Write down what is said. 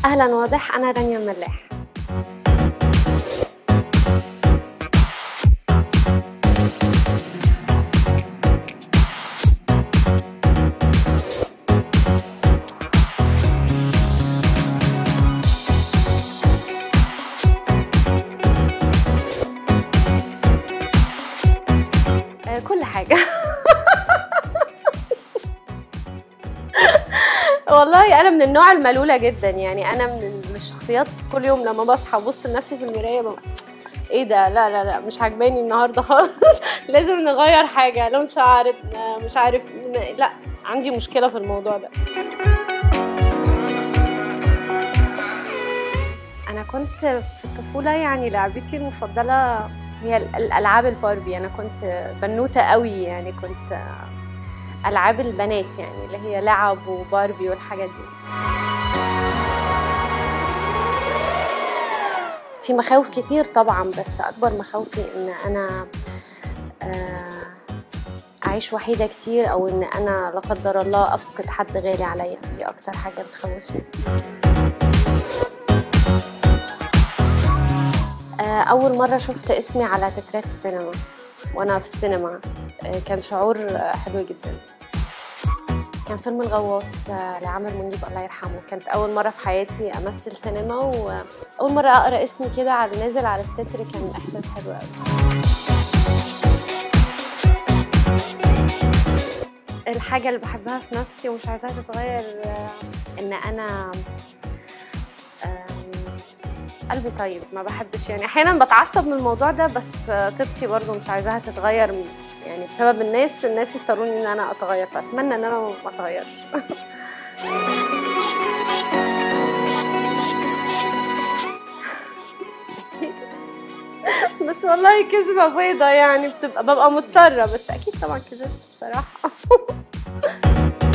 اهلا واضح انا رانيا ملاح آه، كل حاجة والله أنا من النوع الملولة جدا يعني أنا من الشخصيات كل يوم لما بصحى أبص لنفسي في المراية ببقى ايه ده لا لا لا مش عاجباني النهارده خالص لازم نغير حاجة لون شعرنا مش عارف لا عندي مشكلة في الموضوع ده أنا كنت في الطفولة يعني لعبتي المفضلة هي ال- الالعاب الباربي انا كنت بنوته قوي يعني كنت العاب البنات يعني اللي هي لعب وباربي والحاجات دي في مخاوف كتير طبعا بس اكبر مخاوفي ان انا آه، اعيش وحيده كتير او ان انا لا قدر الله افقد حد غالي عليا دي اكتر حاجه بتخوفني آه، أول مرة شفت اسمي على تترات السينما وأنا في السينما آه، كان شعور آه، حلو جدا كان فيلم الغواص آه، لعامر منيب الله يرحمه كانت أول مرة في حياتي أمثل سينما وأول مرة أقرأ اسمي كده على نازل على التتر كان إحساس حلو أوي الحاجة اللي بحبها في نفسي ومش عايزاها تتغير آه، إن أنا آم، قلبي طيب ما بحبش يعني احيانا بتعصب من الموضوع ده بس آه، طيبتي برضو مش عايزاها تتغير يعني بسبب الناس الناس يضطروني ان انا اتغير فاتمنى ان انا ما اتغيرش بس والله كذبة بيضة يعني بتبقى ببقى مضطرة بس أكيد طبعا كذبت بصراحة